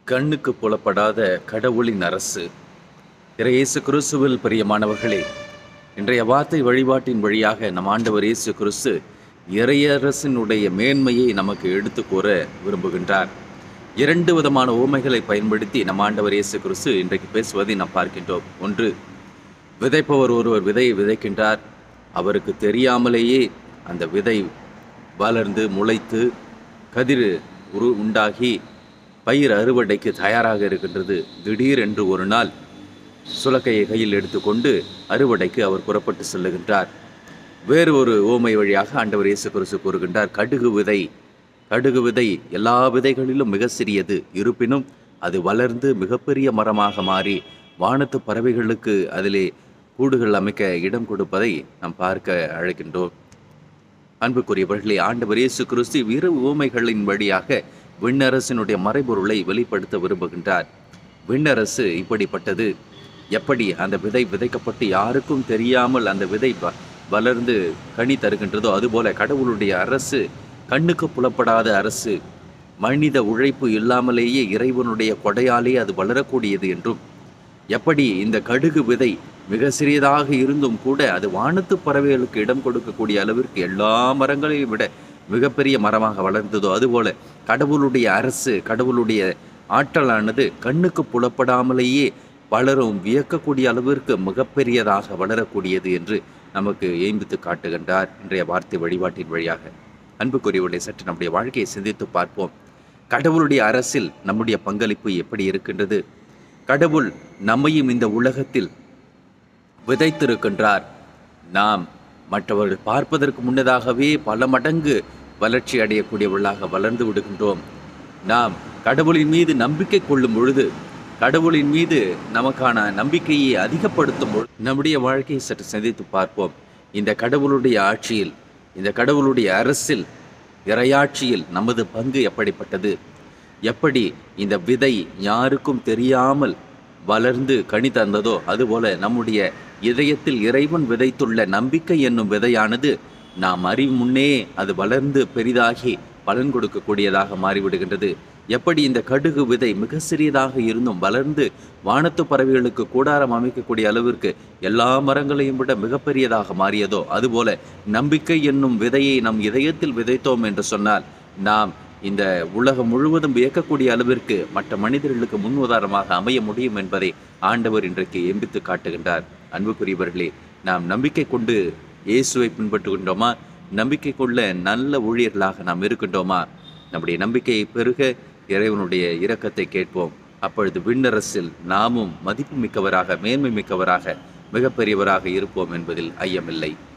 கண்ணுக்கு புலப்படாத கடவுளின் அரசு இயேசு கிறிஸ்துவில் பிரியமானவர்களே இன்றைய வார்த்தை வழிபாட்டின் வழியாக நம் ஆண்டவர் இயேசு கிறிஸ்து இறையரசினுடைய மேன்மையை நமக்கு எடுத்து கூற விரும்புகின்றார் இரண்டு விதமான ஊமைகளை பயன்படுத்தி நம் ஆண்டவர் இயேசு கிறிஸ்து இன்றைக்கு பேசுவதை நாம் பார்க்கின்றோம் ஒன்று விதைப்பவர் ஒருவர் விதையை விதைக்கின்றார் அவருக்கு தெரியாமலேயே அந்த விதை வளர்ந்து முளைத்து கதிர் உரு உண்டாகி பயிர் அறுவடைக்கு தயாராக இருக்கின்றது திடீரென்று ஒரு நாள் சுலக்கையை கையில் எடுத்துக்கொண்டு அறுவடைக்கு அவர் புறப்பட்டு செல்லுகின்றார் வேறு ஒரு ஓமை வழியாக ஆண்டவர் இயேசு கிறிஸ்து கூறுகின்றார் கடுகு விதை கடுகு விதை எல்லா விதைகளிலும் மிக சிறியது இருப்பினும் அது வளர்ந்து மிகப்பெரிய மரமாக மாறி வானத்து பறவைகளுக்கு அதிலே கூடுகள் அமைக்க இடம் கொடுப்பதை நாம் பார்க்க அழைக்கின்றோம் அன்புக்குரியவர்களே ஆண்டவர் இயேசு கிறிஸ்து இரு ஊமைகளின் வழியாக விண்ணரசினுடைய மறைபொருளை வெளிப்படுத்த விரும்புகின்றார் விண்ணரசு இப்படிப்பட்டது எப்படி அந்த விதை விதைக்கப்பட்டு யாருக்கும் தெரியாமல் அந்த விதை வ- வளர்ந்து கனி தருகின்றதோ அதுபோல கடவுளுடைய அரசு கண்ணுக்கு புலப்படாத அரசு மனித உழைப்பு இல்லாமலேயே இறைவனுடைய கொடையாலே அது வளரக்கூடியது என்றும் எப்படி இந்த கடுகு விதை மிக சிறியதாக இருந்தும் கூட அது வானத்து பறவைகளுக்கு இடம் கொடுக்கக்கூடிய அளவிற்கு எல்லா மரங்களையும் விட மிகப்பெரிய மரமாக வளர்ந்ததோ அதுபோல கடவுளுடைய அரசு கடவுளுடைய ஆற்றலானது கண்ணுக்கு புலப்படாமலேயே வளரும் வியக்கக்கூடிய அளவிற்கு மிகப்பெரியதாக வளரக்கூடியது என்று நமக்கு ஏம்பித்து காட்டுகின்றார் இன்றைய வார்த்தை வழிபாட்டின் வழியாக அன்புக்குரியவர்களை சற்று நம்முடைய வாழ்க்கையை சிந்தித்து பார்ப்போம் கடவுளுடைய அரசில் நம்முடைய பங்களிப்பு எப்படி இருக்கின்றது கடவுள் நம்மையும் இந்த உலகத்தில் விதைத்திருக்கின்றார் நாம் மற்றவர்கள் பார்ப்பதற்கு முன்னதாகவே பல மடங்கு வளர்ச்சி அடையக்கூடியவர்களாக வளர்ந்து விடுகின்றோம் நாம் கடவுளின் மீது நம்பிக்கை கொள்ளும் பொழுது கடவுளின் மீது நமக்கான நம்பிக்கையை அதிகப்படுத்தும் பொழுது நம்முடைய வாழ்க்கையை சற்று சிந்தித்து பார்ப்போம் இந்த கடவுளுடைய ஆட்சியில் இந்த கடவுளுடைய அரசில் இறையாட்சியில் நமது பங்கு எப்படிப்பட்டது எப்படி இந்த விதை யாருக்கும் தெரியாமல் வளர்ந்து கனி தந்ததோ அதுபோல நம்முடைய இதயத்தில் இறைவன் விதைத்துள்ள நம்பிக்கை என்னும் விதையானது நாம் அறியும் முன்னே அது வளர்ந்து பெரிதாகி பலன் கொடுக்கக்கூடியதாக மாறிவிடுகின்றது எப்படி இந்த கடுகு விதை மிக சிறியதாக இருந்தும் வளர்ந்து வானத்து பறவைகளுக்கு கூடாரம் அமைக்கக்கூடிய அளவிற்கு எல்லா மரங்களையும் விட மிகப்பெரியதாக மாறியதோ அதுபோல நம்பிக்கை என்னும் விதையை நம் இதயத்தில் விதைத்தோம் என்று சொன்னால் நாம் இந்த உலகம் முழுவதும் வியக்கக்கூடிய அளவிற்கு மற்ற மனிதர்களுக்கு முன் உதாரணமாக அமைய முடியும் என்பதை ஆண்டவர் இன்றைக்கு எம்பித்து காட்டுகின்றார் அன்புக்குரியவர்களே நாம் நம்பிக்கை கொண்டு இயேசுவை பின்பற்றுகின்றோமா நம்பிக்கை கொள்ள நல்ல ஊழியர்களாக நாம் இருக்கின்றோமா நம்முடைய நம்பிக்கையை பெருக இறைவனுடைய இரக்கத்தை கேட்போம் அப்பொழுது விண்ணரசில் நாமும் மதிப்பு மிக்கவராக மேன்மை மிக்கவராக மிகப்பெரியவராக இருப்போம் என்பதில் ஐயமில்லை